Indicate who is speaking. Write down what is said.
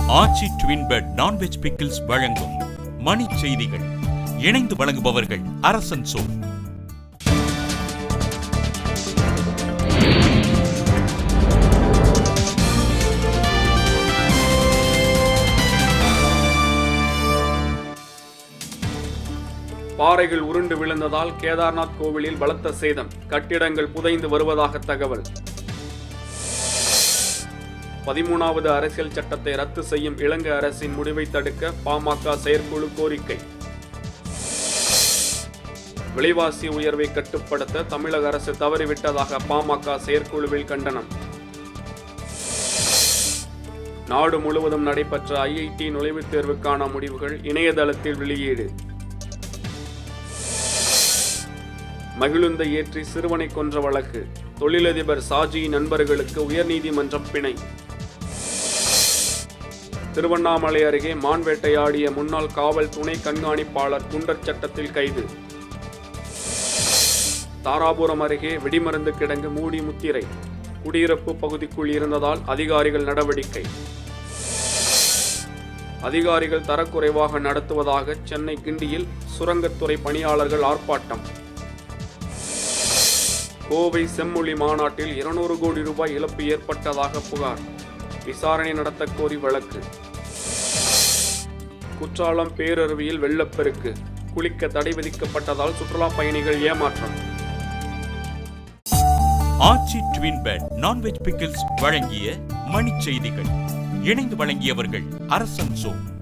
Speaker 1: ஆச்சி twin bed non veg pickles வழங்கும் மணி செய்திகள் இணைந்து வழங்குபவர்கள் அரசன் சோ
Speaker 2: பாறைகள் உருண்டு விழுந்ததால் கேதார்நாத் கோவிலில் பலத்த சேதம் கட்டிடங்கள் புதைந்து வருவதாக தகவல் பதிமூணாவது அரசியல் சட்டத்தை ரத்து செய்யும் இலங்கை அரசின் முடிவை தடுக்க பாமக செயற்குழு கோரிக்கை விலைவாசி உயர்வை கட்டுப்படுத்த தமிழக அரசு தவறிவிட்டதாக பாமக செயற்குழுவில் கண்டனம் நாடு முழுவதும் நடைபெற்ற ஐஐடி நுழைவுத் தேர்வுக்கான முடிவுகள் இணையதளத்தில் வெளியீடு மகிழுந்த ஏற்றி சிறுவனை கொன்ற வழக்கு தொழிலதிபர் சாஜி நண்பர்களுக்கு உயர்நீதிமன்றம் பிணை திருவண்ணாமலை அருகே மான் வேட்டையாடிய முன்னாள் காவல் துணை கண்காணிப்பாளர் குண்டர் சட்டத்தில் கைது தாராபுரம் அருகே வெடிமருந்து கிடங்கு மூடி முத்திரை குடியிருப்பு பகுதிக்குள் இருந்ததால் அதிகாரிகள் நடவடிக்கை அதிகாரிகள் தரக்குறைவாக நடத்துவதாக சென்னை கிண்டியில் சுரங்கத்துறை பணியாளர்கள் ஆர்ப்பாட்டம் கோவை செம்மொழி மாநாட்டில் இருநூறு கோடி ரூபாய் இழப்பு ஏற்பட்டதாக புகார் விசாரணை நடத்த கோரி வழக்கு குற்றாலம் பேரருவியில் வெள்ளப்பெருக்கு குளிக்க தடை விதிக்கப்பட்டதால் சுற்றுலா பயணிகள் ஏமாற்றம்
Speaker 1: Aachi twin bed non veg pickles வழங்கிய மணி செய்திகள் இணைந்து வழங்கியவர்கள் அரசன் சோ